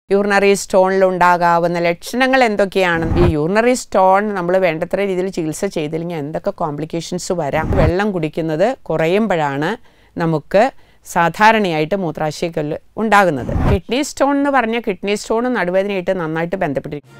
urinary സ്റ്റോണിൽ ഉണ്ടാകാവുന്ന ലക്ഷണങ്ങൾ എന്തൊക്കെയാണ് ഈ യൂറിനറി സ്റ്റോൺ നമ്മൾ വേണ്ടത്ര രീതിയിൽ ചികിത്സ ചെയ്തില്ലെങ്കിൽ എന്തൊക്കെ കോംപ്ലിക്കേഷൻസ് വരാം വെള്ളം കുടിക്കുന്നത് കുറയുമ്പോഴാണ് നമുക്ക് സാധാരണയായിട്ട് മൂത്രാശയക്കല്ല് ഉണ്ടാകുന്നത് കിഡ്നി സ്റ്റോൺ എന്ന് പറഞ്ഞാൽ കിഡ്നി സ്റ്റോണും നടുവേദനയായിട്ട് നന്നായിട്ട് ബന്ധപ്പെട്ടിരിക്കും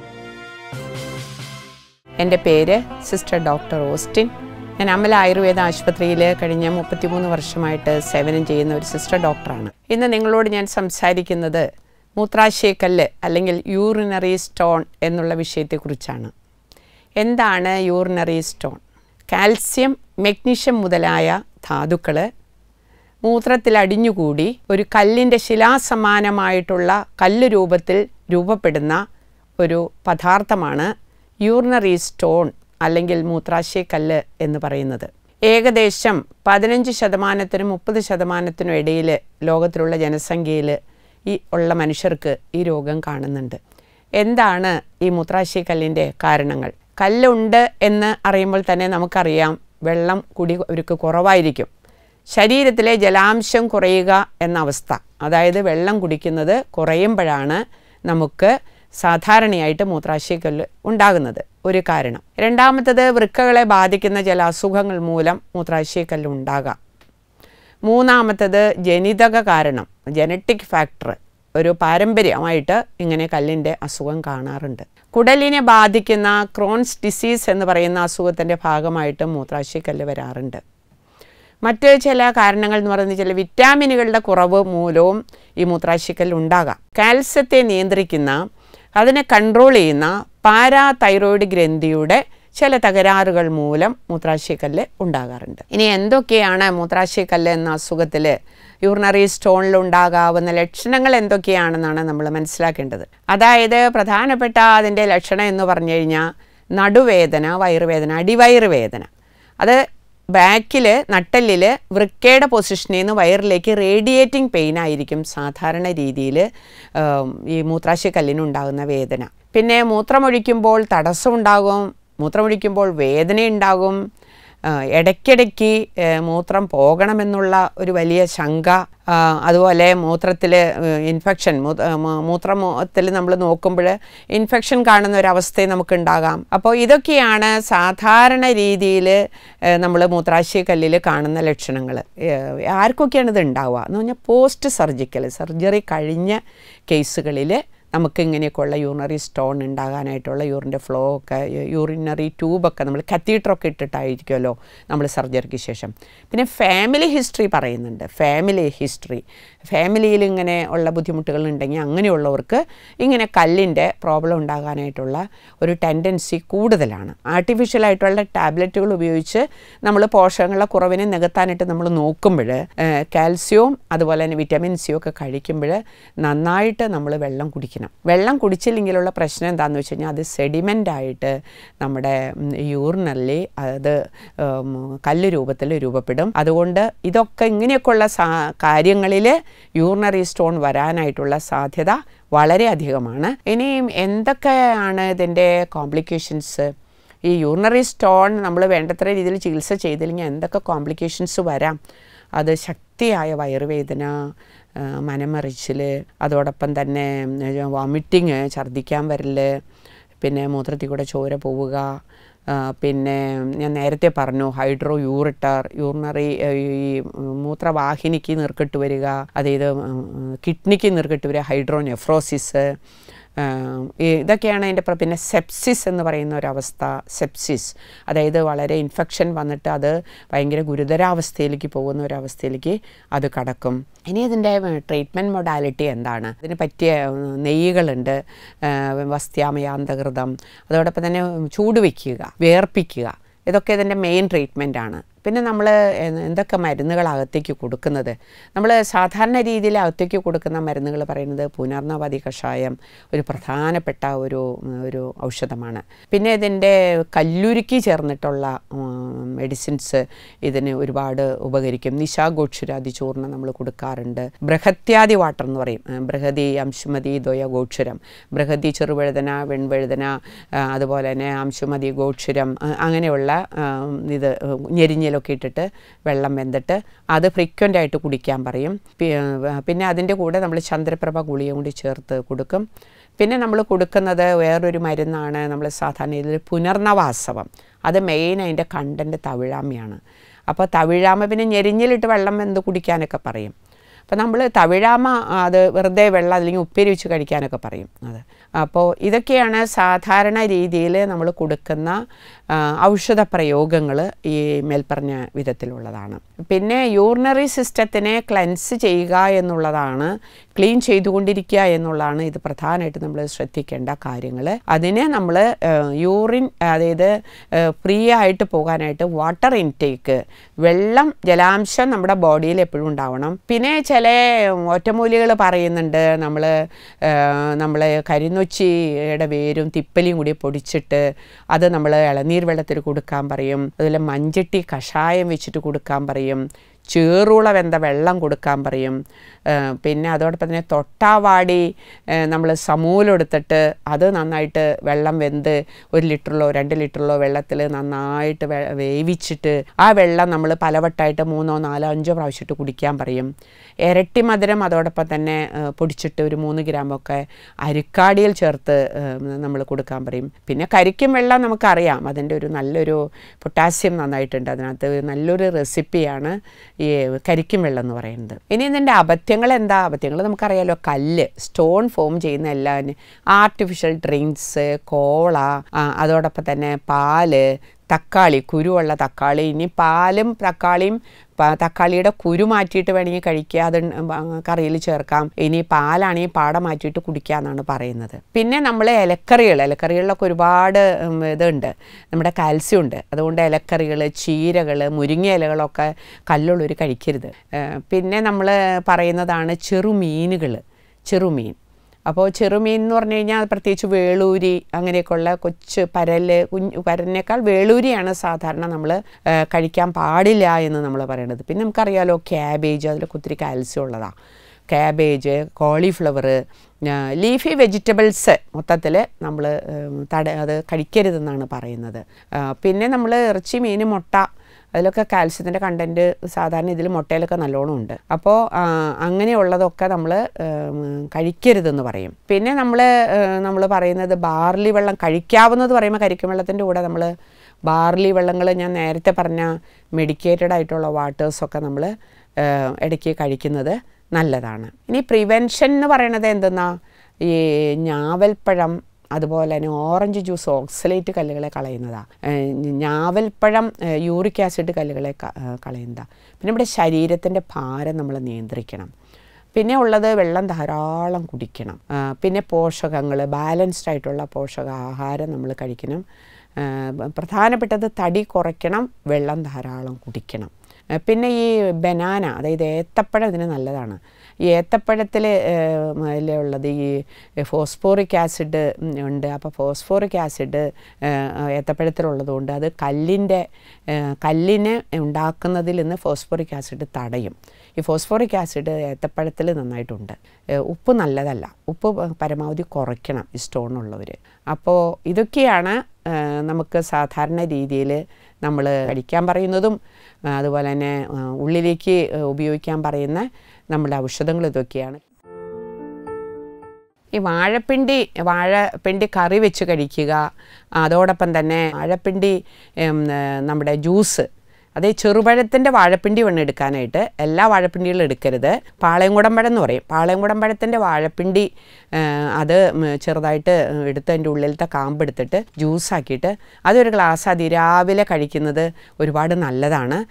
എൻ്റെ പേര് സിസ്റ്റർ ഡോക്ടർ ഓസ്റ്റിൻ ഞാൻ അമല ആയുർവേദ ആശുപത്രിയിൽ കഴിഞ്ഞ മുപ്പത്തിമൂന്ന് വർഷമായിട്ട് സേവനം ചെയ്യുന്ന ഒരു സിസ്റ്റർ ഡോക്ടറാണ് ഇന്ന് നിങ്ങളോട് ഞാൻ സംസാരിക്കുന്നത് മൂത്രാശയക്കല്ല് അല്ലെങ്കിൽ യൂറിനറി സ്റ്റോൺ എന്നുള്ള വിഷയത്തെക്കുറിച്ചാണ് എന്താണ് യൂറിനറി സ്റ്റോൺ കാൽസ്യം മെഗ്നീഷ്യം മുതലായ ധാതുക്കൾ മൂത്രത്തിൽ അടിഞ്ഞുകൂടി ഒരു കല്ലിൻ്റെ ശിലാസമാനമായിട്ടുള്ള കല്ല് രൂപത്തിൽ രൂപപ്പെടുന്ന ഒരു പദാർത്ഥമാണ് യൂറിനറി സ്റ്റോൺ അല്ലെങ്കിൽ മൂത്രാശയക്കല്ല് എന്ന് പറയുന്നത് ഏകദേശം പതിനഞ്ച് ശതമാനത്തിനും മുപ്പത് ശതമാനത്തിനും ഇടയിൽ ലോകത്തിലുള്ള ജനസംഖ്യയിൽ ഈ ഉള്ള മനുഷ്യർക്ക് ഈ രോഗം കാണുന്നുണ്ട് എന്താണ് ഈ മൂത്രാശയക്കല്ലിൻ്റെ കാരണങ്ങൾ കല്ലുണ്ട് എന്ന് അറിയുമ്പോൾ തന്നെ നമുക്കറിയാം വെള്ളം കുടി അവർക്ക് കുറവായിരിക്കും ശരീരത്തിലെ ജലാംശം കുറയുക എന്ന അവസ്ഥ അതായത് വെള്ളം കുടിക്കുന്നത് കുറയുമ്പോഴാണ് നമുക്ക് സാധാരണയായിട്ട് മൂത്രാശയക്കല്ല് ഉണ്ടാകുന്നത് ഒരു കാരണം രണ്ടാമത്തത് വൃക്കകളെ ബാധിക്കുന്ന ചില അസുഖങ്ങൾ മൂലം മൂത്രാശയക്കല്ല് ഉണ്ടാകാം മൂന്നാമത്തത് ജനിതക കാരണം ജനറ്റിക് ഫാക്ടർ ഒരു പാരമ്പര്യമായിട്ട് ഇങ്ങനെ കല്ലിൻ്റെ അസുഖം കാണാറുണ്ട് കുടലിനെ ബാധിക്കുന്ന ക്രോൺസ് ഡിസീസ് എന്ന് പറയുന്ന അസുഖത്തിൻ്റെ ഭാഗമായിട്ട് മൂത്രാശയക്കല്ല് വരാറുണ്ട് മറ്റ് ചില കാരണങ്ങൾ എന്ന് പറയുന്നത് ചില വിറ്റാമിനുകളുടെ കുറവ് മൂലവും ഈ മൂത്രാശയക്കല്ല് ഉണ്ടാകാം കാൽസ്യത്തെ നിയന്ത്രിക്കുന്ന അതിനെ കൺട്രോൾ ചെയ്യുന്ന പാരാ തൈറോയിഡ് ഗ്രന്ഥിയുടെ ചില തകരാറുകൾ മൂലം മൂത്രാശയക്കല്ല് ഉണ്ടാകാറുണ്ട് ഇനി എന്തൊക്കെയാണ് മൂത്രാശയക്കല്ല് എന്ന അസുഖത്തിൽ യൂറിനറി സ്റ്റോണിൽ ഉണ്ടാകാവുന്ന ലക്ഷണങ്ങൾ എന്തൊക്കെയാണെന്നാണ് നമ്മൾ മനസ്സിലാക്കേണ്ടത് അതായത് പ്രധാനപ്പെട്ട അതിൻ്റെ ലക്ഷണം എന്ന് പറഞ്ഞു കഴിഞ്ഞാൽ നടുവേദന വയറുവേദന അടിവയറ് വേദന അത് ബാക്കിൽ നട്ടലിൽ വൃക്കയുടെ പൊസിഷനിൽ നിന്ന് വയറിലേക്ക് റേഡിയേറ്റിംഗ് പെയിൻ ആയിരിക്കും സാധാരണ രീതിയിൽ ഈ മൂത്രാശയക്കല്ലിനുണ്ടാകുന്ന വേദന പിന്നെ മൂത്രമൊഴിക്കുമ്പോൾ തടസ്സമുണ്ടാകും മൂത്രമൊഴിക്കുമ്പോൾ വേദനയുണ്ടാകും ഇടയ്ക്കിടയ്ക്ക് മൂത്രം പോകണമെന്നുള്ള ഒരു വലിയ ശങ്ക അതുപോലെ മൂത്രത്തിൽ ഇൻഫെക്ഷൻ മൂത്രത്തിൽ നമ്മൾ നോക്കുമ്പോൾ ഇൻഫെക്ഷൻ കാണുന്ന ഒരവസ്ഥയും നമുക്കുണ്ടാകാം അപ്പോൾ ഇതൊക്കെയാണ് സാധാരണ രീതിയിൽ നമ്മൾ മൂത്രാശയക്കല്ലിൽ കാണുന്ന ലക്ഷണങ്ങൾ ആർക്കൊക്കെയാണ് ഇത് ഉണ്ടാവുക എന്ന് പറഞ്ഞാൽ പോസ്റ്റ് സർജിക്കൽ സർജറി കഴിഞ്ഞ കേസുകളിൽ നമുക്ക് ഇങ്ങനെയൊക്കെയുള്ള യൂറിനറി സ്റ്റോൺ ഉണ്ടാകാനായിട്ടുള്ള യൂറിൻ്റെ ഫ്ലോ ഒക്കെ യൂറിനറി ട്യൂബൊക്കെ നമ്മൾ കത്തീറ്ററൊക്കെ ഇട്ടിട്ടായിരിക്കുമല്ലോ നമ്മൾ സർജറിക്ക് ശേഷം പിന്നെ ഫാമിലി ഹിസ്റ്ററി പറയുന്നുണ്ട് ഫാമിലി ഹിസ്റ്ററി ഫാമിലിയിൽ ഇങ്ങനെ ഉള്ള ബുദ്ധിമുട്ടുകൾ ഉണ്ടെങ്കിൽ അങ്ങനെയുള്ളവർക്ക് ഇങ്ങനെ കല്ലിൻ്റെ പ്രോബ്ലം ഉണ്ടാകാനായിട്ടുള്ള ഒരു ടെൻഡൻസി കൂടുതലാണ് ആർട്ടിഫിഷ്യലായിട്ടുള്ള ടാബ്ലറ്റുകൾ ഉപയോഗിച്ച് നമ്മൾ പോഷകങ്ങളുടെ കുറവിനെ നികത്താനായിട്ട് നമ്മൾ നോക്കുമ്പോൾ കാൽസ്യവും അതുപോലെ തന്നെ വിറ്റമിൻ സിയും ഒക്കെ കഴിക്കുമ്പോൾ നന്നായിട്ട് നമ്മൾ വെള്ളം കുടിക്കണം വെള്ളം കുടിച്ചില്ലെങ്കിലുള്ള പ്രശ്നം എന്താണെന്ന് വെച്ച് കഴിഞ്ഞാൽ അത് സെഡിമെൻ്റ് ആയിട്ട് നമ്മുടെ യൂറിനല്ലി അത് കല്ല് രൂപത്തിൽ രൂപപ്പെടും അതുകൊണ്ട് ഇതൊക്കെ ഇങ്ങനെയൊക്കെയുള്ള സാ കാര്യങ്ങളിൽ യൂറിനറി സ്റ്റോൺ വരാനായിട്ടുള്ള സാധ്യത വളരെ അധികമാണ് ഇനിയും എന്തൊക്കെയാണ് ഇതിൻ്റെ കോംപ്ലിക്കേഷൻസ് ഈ യൂറിനറി സ്റ്റോൺ നമ്മൾ വേണ്ടത്ര രീതിയിൽ ചികിത്സ ചെയ്തില്ലെങ്കിൽ എന്തൊക്കെ കോംപ്ലിക്കേഷൻസ് വരാം അത് ശക്തിയായ വയറുവേദന മനമറിച്ചിൽ അതോടൊപ്പം തന്നെ വോമിറ്റിങ് ഛർദ്ദിക്കാൻ വരൽ പിന്നെ മൂത്രത്തിൽ കൂടെ ചോര പോവുക പിന്നെ ഞാൻ നേരത്തെ പറഞ്ഞു ഹൈഡ്രോ യൂറിട്ടർ യൂറിനറി ഈ മൂത്രവാഹിനിക്ക് നീർക്കെട്ട് വരിക അതായത് കിഡ്നിക്ക് നീർക്കെട്ട് വരിക ഹൈഡ്രോ നെഫ്രോസിസ് ഇതൊക്കെയാണ് അതിൻ്റെ പിന്നെ സെപ്സിസ് എന്ന് പറയുന്ന ഒരവസ്ഥ സെപ്സിസ് അതായത് വളരെ ഇൻഫെക്ഷൻ വന്നിട്ട് അത് ഭയങ്കര ഗുരുതരാവസ്ഥയിലേക്ക് പോകുന്ന ഒരവസ്ഥയിലേക്ക് അത് കടക്കും ഇനി ഇതിൻ്റെ ട്രീറ്റ്മെൻറ്റ് മൊഡാലിറ്റി എന്താണ് ഇതിന് പറ്റിയ നെയ്യുകളുണ്ട് വസ്ത്യാമയാന്തകൃതം അതോടൊപ്പം തന്നെ ചൂട് വയ്ക്കുക വേർപ്പിക്കുക ഇതൊക്കെ ഇതിൻ്റെ മെയിൻ ട്രീറ്റ്മെൻറ്റാണ് പിന്നെ നമ്മൾ എന്തൊക്കെ മരുന്നുകൾ അകത്തേക്ക് കൊടുക്കുന്നത് നമ്മൾ സാധാരണ രീതിയിൽ അകത്തേക്ക് കൊടുക്കുന്ന മരുന്നുകൾ പറയുന്നത് പുനർനവതി കഷായം ഒരു പ്രധാനപ്പെട്ട ഒരു ഒരു ഔഷധമാണ് പിന്നെ ഇതിൻ്റെ കല്ലുരുക്കി ചേർന്നിട്ടുള്ള മെഡിസിൻസ് ഇതിന് ഒരുപാട് ഉപകരിക്കും നിശാഗോക്ഷുരാദി ചൂർണ്ണം നമ്മൾ കൊടുക്കാറുണ്ട് ബൃഹത്യാദി വാട്ടർ എന്ന് പറയും ബൃഹതി അംശുമതി ദ്വയ ഗോക്ഷുരം ബൃഹതി ചെറുവഴുതന വെൺവഴുതന അതുപോലെ തന്നെ അംശുമതി ഗോക്ഷുരം അങ്ങനെയുള്ള ഇത് ഞെരിഞ്ഞ കഞ്ഞിയിലൊക്കെ ഇട്ടിട്ട് വെള്ളം വെന്തിട്ട് അത് ഫ്രീക്വൻ്റ് ആയിട്ട് കുടിക്കാൻ പറയും പി- പിന്നെ അതിൻ്റെ കൂടെ നമ്മൾ ചന്ദ്രപ്രഭ ഗുളിക കൂടി ചേർത്ത് കൊടുക്കും പിന്നെ നമ്മൾ കൊടുക്കുന്നത് വേറൊരു മരുന്നാണ് നമ്മൾ സാധാരണ ഇതിൽ പുനർനവാസവം അത് മെയിൻ അതിൻ്റെ കണ്ടൻറ്റ് തവിഴാമയാണ് അപ്പോൾ തവിഴാമ പിന്നെ ഞെരിഞ്ഞിലിട്ട് വെള്ളം വെന്ത് കുടിക്കാനൊക്കെ പറയും അപ്പോൾ നമ്മൾ തവിഴാമ അത് വെറുതെ വെള്ളം അല്ലെങ്കിൽ ഉപ്പേരി വെച്ച് കഴിക്കാനൊക്കെ പറയും അത് അപ്പോൾ ഇതൊക്കെയാണ് സാധാരണ രീതിയിൽ നമ്മൾ കൊടുക്കുന്ന ആ, ഔഷധ പ്രയോഗങ്ങൾ ഈ മേൽപ്പറഞ്ഞ വിധത്തിലുള്ളതാണ് പിന്നെ യൂറിനറി സിസ്റ്റത്തിനെ ക്ലെൻസ് ചെയ്യുക എന്നുള്ളതാണ് ക്ലീൻ ചെയ്തുകൊണ്ടിരിക്കുക എന്നുള്ളതാണ് ഇത് പ്രധാനമായിട്ട് നമ്മൾ ശ്രദ്ധിക്കേണ്ട കാര്യങ്ങൾ അതിന് നമ്മൾ യൂറിൻ അതായത് ഫ്രീ ആയിട്ട് പോകാനായിട്ട് വാട്ടർ ഇൻടേക്ക് വെള്ളം ജലാംശം നമ്മുടെ ബോഡിയിൽ എപ്പോഴും ഉണ്ടാവണം പിന്നെ ചില ഒറ്റമൂലികൾ പറയുന്നുണ്ട് നമ്മൾ നമ്മൾ കരിനൊച്ചിയുടെ വേരും തിപ്പലിയും കൂടി പൊടിച്ചിട്ട് അത് നമ്മൾ ഇളനീർ വെള്ളത്തിൽ കൊടുക്കാൻ പറയും അതുപോലെ മഞ്ചട്ടി കഷായം വെച്ചിട്ട് കൊടുക്കാൻ പറയും ചേറുള വെന്ത വെള്ളം കൊടുക്കാൻ പറയും ആ, പിന്നെ അതോടൊപ്പം തന്നെ തൊട്ടാവാടി നമ്മൾ സമൂലെടുത്തിട്ട് അത് നന്നായിട്ട് വെള്ളം വെന്ത് ഒരു ലിറ്ററിലോ രണ്ട് ലിറ്ററിലോ വെള്ളത്തിൽ നന്നായിട്ട് വെ- വേവിച്ചിട്ട് ആ വെള്ളം നമ്മൾ പലവട്ടമായിട്ട് മൂന്നോ നാലോ അഞ്ചോ പ്രാവശ്യമായിട്ട് കുടിക്കാൻ പറയും ഇരട്ടി മധുരം അതോടൊപ്പം തന്നെ ആ, പൊടിച്ചിട്ട് ഒരു മൂന്ന് ഗ്രാമൊക്കെ അരിക്കാടിയിൽ ചേർത്ത് നമ്മൾ കൊടുക്കാൻ പറയും പിന്നെ കരിക്കും വെള്ളം നമുക്കറിയാം അതിൻ്റെ ഒരു നല്ലൊരു പൊട്ടാസ്യം നന്നായിട്ടുണ്ട് അതിനകത്ത് നല്ലൊരു റെസിപ്പിയാണ് ഈ കരിക്കും വെള്ളം എന്ന് പറയുന്നത് ഇനി ഇതിൻ്റെ അബദ്ധ്യങ്ങൾ എന്താ അബദ്ധ്യങ്ങൾ നമുക്കറിയാലോ കല്ല് സ്റ്റോൺ ഫോം ചെയ്യുന്ന എല്ലാം ആർട്ടിഫിഷ്യൽ ഡ്രിങ്ക്സ് കോള ആ, അതോടൊപ്പം തന്നെ പാല് തക്കാളി കുരുവുള്ള തക്കാളി ഇനി പാലും തക്കാളിയും പ- തക്കാളിയുടെ കുരു മാറ്റിയിട്ട് വേണമെങ്കിൽ കഴിക്കുക അത് കറിയിൽ ചേർക്കാം ഇനി പാലാണെങ്കിൽ പാട മാറ്റിയിട്ട് കുടിക്കുക എന്നാണ് പറയുന്നത് പിന്നെ നമ്മൾ ഇലക്കറികൾ ഇലക്കറികളിലൊക്കെ ഒരുപാട് ഉം, ഇതുണ്ട് നമ്മുടെ കാൽസ്യം ഉണ്ട് അതുകൊണ്ട് ഇലക്കറികൾ ചീരകൾ മുരിങ്ങ ഇലകളൊക്കെ കല്ലുള്ളവർ കഴിക്കരുത് ഏഹ് പിന്നെ നമ്മൾ പറയുന്നതാണ് ചെറുമീനുകൾ ചെറുമീൻ അപ്പോൾ ചെറുമീൻ എന്ന് പറഞ്ഞു കഴിഞ്ഞാൽ പ്രത്യേകിച്ച് വേളൂരി അങ്ങനെയൊക്കെയുള്ള കൊച്ചു പരല് കുഞ്ഞ് പരലിനേക്കാൾ വേളൂരിയാണ് സാധാരണ നമ്മൾ കഴിക്കാൻ പാടില്ല എന്ന് നമ്മൾ പറയണത് പിന്നെ നമുക്കറിയാലോ ക്യാബേജ് അതിലൊക്കെ ഒത്തിരി കാൽസ്യം ഉള്ളതാണ് ക്യാബേജ് കോളിഫ്ലവർ ലീഫി വെജിറ്റബിൾസ് മൊത്തത്തിൽ നമ്മൾ തട അത് കഴിക്കരുതെന്നാണ് പറയുന്നത് ആ, പിന്നെ നമ്മൾ ഇറച്ചി മീൻ മുട്ട അതിലൊക്കെ കാൽസ്യത്തിൻ്റെ കണ്ടൻറ്റ് സാധാരണ ഇതിൽ മുട്ടയിലൊക്കെ നല്ലോണം ഉണ്ട് അപ്പോൾ അങ്ങനെയുള്ളതൊക്കെ നമ്മൾ കഴിക്കരുതെന്ന് പറയും പിന്നെ നമ്മൾ നമ്മൾ പറയുന്നത് ബാർലി വെള്ളം കഴിക്കാവുന്നത് പറയുമ്പോൾ കരിക്കും വെള്ളത്തിൻ്റെ കൂടെ നമ്മൾ ബാർലി വെള്ളങ്ങൾ ഞാൻ നേരത്തെ പറഞ്ഞ മെഡിക്കേറ്റഡ് ആയിട്ടുള്ള വാട്ടേഴ്സൊക്കെ നമ്മൾ ഇടയ്ക്ക് കഴിക്കുന്നത് നല്ലതാണ് ഇനി പ്രിവെൻഷൻ എന്ന് പറയണത് എന്തെന്നാ ഈ ഞാവൽപ്പഴം അതുപോലെ തന്നെ ഓറഞ്ച് ജ്യൂസ് ഓക്സലേറ്റ് കല്ലുകളെ കളയുന്നതാണ് ഞാവൽപ്പഴം യൂറിക് ആസിഡ് കല്ലുകളെ ക- ഏഹ് കളയുന്നതാണ് പിന്നെ നമ്മുടെ ശരീരത്തിൻ്റെ ഭാരം നമ്മൾ നിയന്ത്രിക്കണം പിന്നെ ഉള്ളത് വെള്ളം ധാരാളം കുടിക്കണം ആ, പിന്നെ പോഷകങ്ങൾ ബാലൻസ്ഡ് ആയിട്ടുള്ള പോഷകാഹാരം നമ്മൾ കഴിക്കണം ആ, പ്രധാനപ്പെട്ടത് തടി കുറയ്ക്കണം വെള്ളം ധാരാളം കുടിക്കണം ആ, പിന്നെ ഈ ബനാന അതായത് ഏത്തപ്പഴം ഇതിന് നല്ലതാണ് ഈ ഏത്തപ്പഴത്തിൽ ഉള്ളത് ഈ ഫോസ്ഫോറിക് ആസിഡ് ഉണ്ട് അപ്പോൾ ഫോസ്ഫോറിക് ആസിഡ് ഏത്തപ്പഴത്തിലുള്ളതുകൊണ്ട് അത് കല്ലിൻ്റെ കല്ലിനെ ഉണ്ടാക്കുന്നതിൽ നിന്ന് ഫോസ്ഫോറിക് ആസിഡ് തടയും ഈ ഫോസ്ഫോറിക് ആസിഡ് ഏത്തപ്പഴത്തിൽ നന്നായിട്ടുണ്ട് ഏഹ് ഉപ്പ് നല്ലതല്ല ഉപ്പ് പ- പരമാവധി കുറയ്ക്കണം ഈ സ്റ്റോൺ ഉള്ളവർ അപ്പോൾ ഇതൊക്കെയാണ് ഏഹ് നമുക്ക് സാധാരണ രീതിയിൽ നമ്മൾ കഴിക്കാൻ പറയുന്നതും ആ, അതുപോലെ തന്നെ ആ, ഉള്ളിലേക്ക് ഏഹ് ഉപയോഗിക്കാൻ പറയുന്ന നമ്മുടെ ഔഷധങ്ങൾ ഇതൊക്കെയാണ് ഈ വാഴപ്പിണ്ടി വാഴപ്പിണ്ടി കറി വെച്ച് കഴിക്കുക അതോടൊപ്പം തന്നെ വാഴപ്പിണ്ടി ഉം, ഏഹ്, നമ്മുടെ ജ്യൂസ് അത് ഈ ചെറുപഴത്തിൻ്റെ വാഴപ്പിണ്ടി വേണം എടുക്കാനായിട്ട് എല്ലാ വാഴപ്പിണ്ടികളും എടുക്കരുത് പാളയംകുടം പഴം എന്ന് പറയും പാളയംകുടം പഴത്തിൻ്റെ വാഴപ്പിണ്ടി ഏഹ്, അത് ഉം, ചെറുതായിട്ട് എടുത്ത് അതിൻ്റെ ഉള്ളിലത്തെ കാമ്പ് എടുത്തിട്ട് ജ്യൂസാക്കിയിട്ട് അതൊരു ഗ്ലാസ് അതിരാവിലെ കഴിക്കുന്നത് ഒരുപാട് നല്ലതാണ്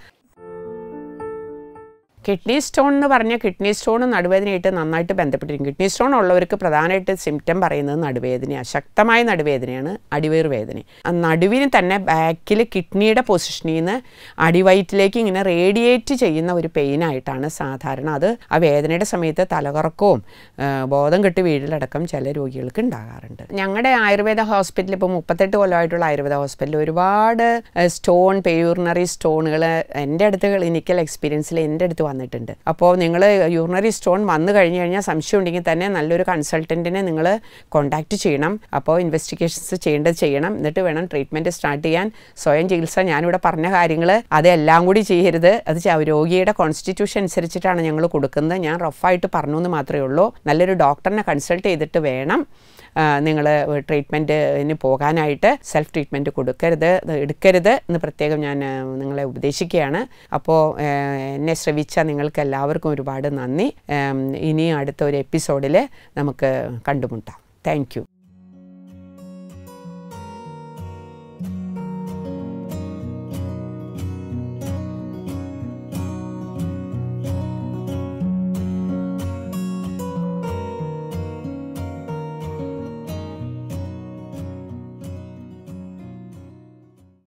കിഡ്നി സ്റ്റോൺ എന്ന് പറഞ്ഞാൽ കിഡ്നി സ്റ്റോണും നടുവേദനയായിട്ട് നന്നായിട്ട് ബന്ധപ്പെട്ടിരിക്കും കിഡ്നി സ്റ്റോൺ ഉള്ളവർക്ക് പ്രധാനമായിട്ട് സിംറ്റം പറയുന്നത് നടുവേദനയാണ് ശക്തമായ നടുവേദനയാണ് അടിവയർ വേദന ആ നടുവിന് തന്നെ ബാക്കിൽ കിഡ്നിയുടെ പൊസിഷനിൽ നിന്ന് അടിവയറ്റിലേക്ക് ഇങ്ങനെ റേഡിയേറ്റ് ചെയ്യുന്ന ഒരു പെയിനായിട്ടാണ് സാധാരണ അത് ആ വേദനയുടെ സമയത്ത് തലകറക്കവും ആ, ബോധം കെട്ട് വീഴിലടക്കം ചില രോഗികൾക്ക് ഉണ്ടാകാറുണ്ട് ഞങ്ങളുടെ ആയുർവേദ ഹോസ്പിറ്റലിൽ ഇപ്പോൾ മുപ്പത്തെട്ട് കൊല്ലമായിട്ടുള്ള ആയുർവേദ ഹോസ്പിറ്റലിൽ ഒരുപാട് സ്റ്റോൺ പെയൂറിനറി സ്റ്റോണുകൾ എൻ്റെ അടുത്ത് ക്ലിനിക്കൽ എക്സ്പീരിയൻസിൽ എൻ്റെ അടുത്ത് വന്ന വന്നിട്ടുണ്ട് അപ്പോൾ നിങ്ങൾ യൂറിനറി സ്റ്റോൺ വന്നു കഴിഞ്ഞ് കഴിഞ്ഞാൽ സംശയം ഉണ്ടെങ്കിൽ തന്നെ നല്ലൊരു കൺസൾട്ടൻറ്റിനെ നിങ്ങൾ കോൺടാക്റ്റ് ചെയ്യണം അപ്പോൾ ഇൻവെസ്റ്റിഗേഷൻസ് ചെയ്യേണ്ടത് ചെയ്യണം എന്നിട്ട് വേണം ട്രീറ്റ്മെൻറ്റ് സ്റ്റാർട്ട് ചെയ്യാൻ സ്വയം ചികിത്സ ഞാനിവിടെ പറഞ്ഞ കാര്യങ്ങൾ അതെല്ലാം കൂടി ചെയ്യരുത് അത് ച- രോഗിയുടെ കോൺസ്റ്റിറ്റ്യൂഷൻ അനുസരിച്ചിട്ടാണ് ഞങ്ങൾ കൊടുക്കുന്നത് ഞാൻ റഫായിട്ട് പറഞ്ഞു എന്ന് മാത്രമേ ഉള്ളൂ നല്ലൊരു ഡോക്ടറിനെ കൺസൾട്ട് ചെയ്തിട്ട് വേണം നിങ്ങൾ ട്രീറ്റ്മെൻറ്റിന് പോകാനായിട്ട് സെൽഫ് ട്രീറ്റ്മെൻറ്റ് കൊടുക്കരുത് ഇത് എടുക്കരുത് എന്ന് പ്രത്യേകം ഞാൻ ആ, നിങ്ങളെ ഉപദേശിക്കുകയാണ് അപ്പോൾ ആ, എന്നെ ശ്രവിച്ച നിങ്ങൾക്ക് എല്ലാവർക്കും ഒരുപാട് നന്ദി ആം, ഇനി അടുത്ത ഒരു എപ്പിസോഡിൽ നമുക്ക് കണ്ടുമുട്ടാം താങ്ക് യു